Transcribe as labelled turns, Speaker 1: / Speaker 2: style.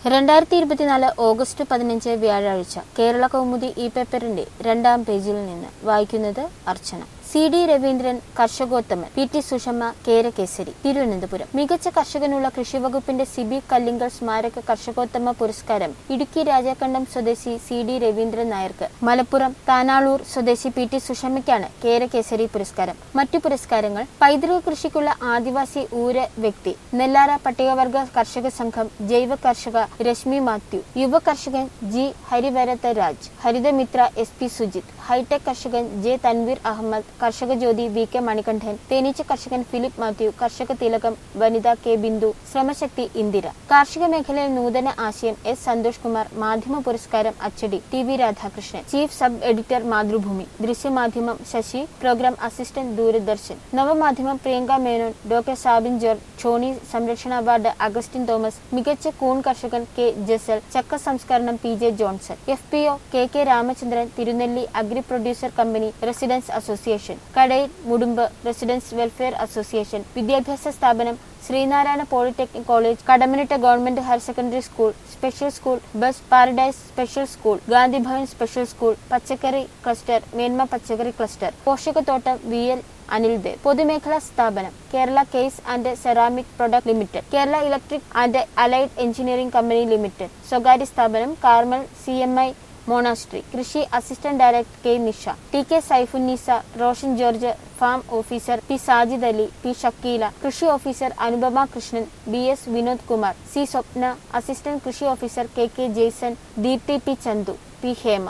Speaker 1: രണ്ടായിരത്തി ഇരുപത്തിനാല് ഓഗസ്റ്റ് പതിനഞ്ച് വ്യാഴാഴ്ച കേരള കൗമുദി ഈ പേപ്പറിന്റെ രണ്ടാം പേജിൽ നിന്ന് വായിക്കുന്നത് അർച്ചന സി ഡി രവീന്ദ്രൻ കർഷകോത്തമൻ പി ടി സുഷമ്മ കേരകേസരി തിരുവനന്തപുരം മികച്ച കർഷകനുള്ള കൃഷിവകുപ്പിന്റെ സിബി കല്ലിങ്കൽ സ്മാരക കർഷകോത്തമ പുരസ്കാരം ഇടുക്കി രാജാക്കണ്ടം സ്വദേശി സി ഡി രവീന്ദ്രൻ നായർക്ക് മലപ്പുറം താനാളൂർ സ്വദേശി പി ടി സുഷമ്മയ്ക്കാണ് കേരകേസരി പുരസ്കാരം മറ്റു പുരസ്കാരങ്ങൾ പൈതൃക കൃഷിക്കുള്ള ആദിവാസി ഊര വ്യക്തി നെല്ലാറ പട്ടികവർഗ കർഷക സംഘം ജൈവ കർഷക രശ്മി മാത്യു യുവ കർഷകൻ ജി ഹരിവരത്ത രാജ് ഹരിതമിത്ര എസ് പി സുജിത് ഹൈടെക് കർഷകൻ ജെ തൻവീർ അഹമ്മദ് കർഷക ജ്യോതി വി കെ മണികണ്ഠൻ തേനീച്ച കർഷകൻ ഫിലിപ്പ് മാത്യു കർഷക തിലകം വനിത കെ ബിന്ദു ശ്രമശക്തി ഇന്ദിര കാർഷിക മേഖലയിൽ നൂതന ആശയം എസ് സന്തോഷ് കുമാർ മാധ്യമ പുരസ്കാരം അച്ചടി T V Radhakrishnan chief sub editor Mathrubhumi ദൃശ്യമാധ്യമം ശശി പ്രോഗ്രാം അസിസ്റ്റന്റ് ദൂരദർശൻ നവമാധ്യമം പ്രിയങ്ക മേനോൻ ഡോക്ടർ സാബിൻ ജോർജ് ഛോണി സംരക്ഷണ അവാർഡ് അഗസ്റ്റിൻ തോമസ് മികച്ച കൂൺ കർഷകൻ കെ ജസൽ ചക്ക സംസ്കരണം P J Johnson F P O K K Ramachandran Thirunelli agri producer company residence association കടയിൽ മുടുമ്പ് റെസിഡൻസ് വെൽഫെയർ അസോസിയേഷൻ വിദ്യാഭ്യാസ സ്ഥാപനം Sreenarayana polytechnic college Kadammanitta government higher secondary school special school bus paradise special school Gandhibhavan special school പച്ചക്കറി cluster മേന്മ പച്ചക്കറി cluster പോഷകത്തോട്ടം V L Anildev പൊതുമേഖലാ സ്ഥാപനം Kerala clays and ceramic product limited Kerala electric and allied engineering company limited സ്വകാര്യ സ്ഥാപനം Carmel C M I monastery കൃഷി assistant director K Nisha T K Saifunneesa Roshan George farm officer P Sajid Ali P Shakeela കൃഷി officer Anupama Krishnan B S Vinod Kumar C Swapna assistant കൃഷി officer K K Jaison Deepthi P Chandu P Hema